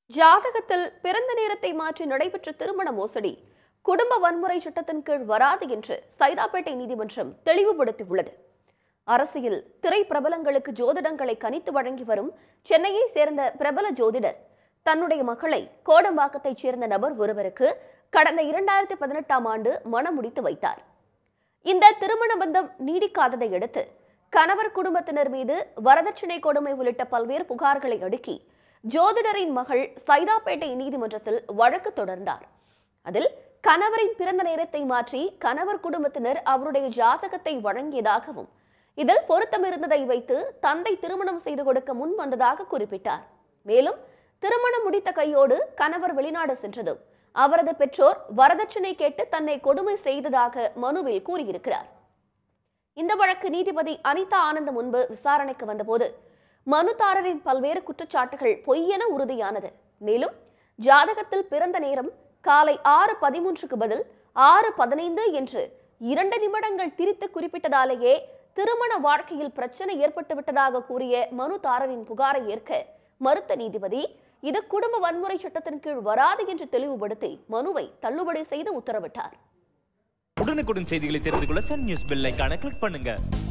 ஜாதகத்தில் பிறந்த நேரத்தை மாற்றி நடைபெற்ற திருமண மோசடி குடும்ப வன்முறை சட்டத்தின் கீழ் வராது என்று சைதாப்பேட்டை நீதிமன்றம் தெளிவுபடுத்தியுள்ளது அரசியல் திரை பிரபலங்களுக்கு ஜோதிடங்களை கணித்து வழங்கி வரும் சென்னையை சேர்ந்த பிரபல ஜோதிடர் தன்னுடைய மகளை கோடம்பாக்கத்தைச் சேர்ந்த நபர் ஒருவருக்கு கடந்த இரண்டாயிரத்தி பதினெட்டாம் ஆண்டு மனம் முடித்து வைத்தார் இந்த திருமண பந்தம் நீடிக்காததை அடுத்து கணவர் குடும்பத்தினர் மீது வரதட்சணை கொடுமை உள்ளிட்ட பல்வேறு புகார்களை அடுக்கி ஜோதிடரின் மகள் சைதாப்பேட்டை நீதிமன்றத்தில் வழக்கு தொடர்ந்தார் அதில் கணவரின் பிறந்த நேரத்தை மாற்றி கணவர் குடும்பத்தினர் அவருடைய ஜாதகத்தை வழங்கியதாகவும் இதில் பொருத்தமிருந்ததை வைத்து தந்தை திருமணம் செய்து கொடுக்க முன் வந்ததாக குறிப்பிட்டார் மேலும் திருமணம் முடித்த கையோடு கணவர் வெளிநாடு சென்றதும் அவரது பெற்றோர் வரதட்சணை கேட்டு தன்னை கொடுமை செய்ததாக மனுவில் கூறியிருக்கிறார் இந்த வழக்கு நீதிபதி அனிதா ஆனந்த் முன்பு விசாரணைக்கு வந்தபோது மனுதாரரின் பல்வேறு குற்றச்சாட்டுகள் பொய்யென உறுதியானது மேலும் ஜாதகத்தில் பிறந்த நேரம் காலை ஆறு பதிமூன்றுக்கு பதில் ஆறு பதினைந்து என்று இரண்டு நிமிடங்கள் திரித்து குறிப்பிட்டதாலேயே திருமண வாழ்க்கையில் பிரச்சனை ஏற்பட்டு விட்டதாக கூறிய மனுதாரரின் புகாரை ஏற்க மறுத்த நீதிபதி இது குடும்ப வன்முறை சட்டத்தின் கீழ் வராது என்று தெளிவுபடுத்தி மனுவை தள்ளுபடி செய்து உத்தரவிட்டார் உடனுக்குடன் செய்திகளை தெரிந்து கொள்ள சன் நியூஸ் பெல் ஐகானை கிளிக் பண்ணுங்க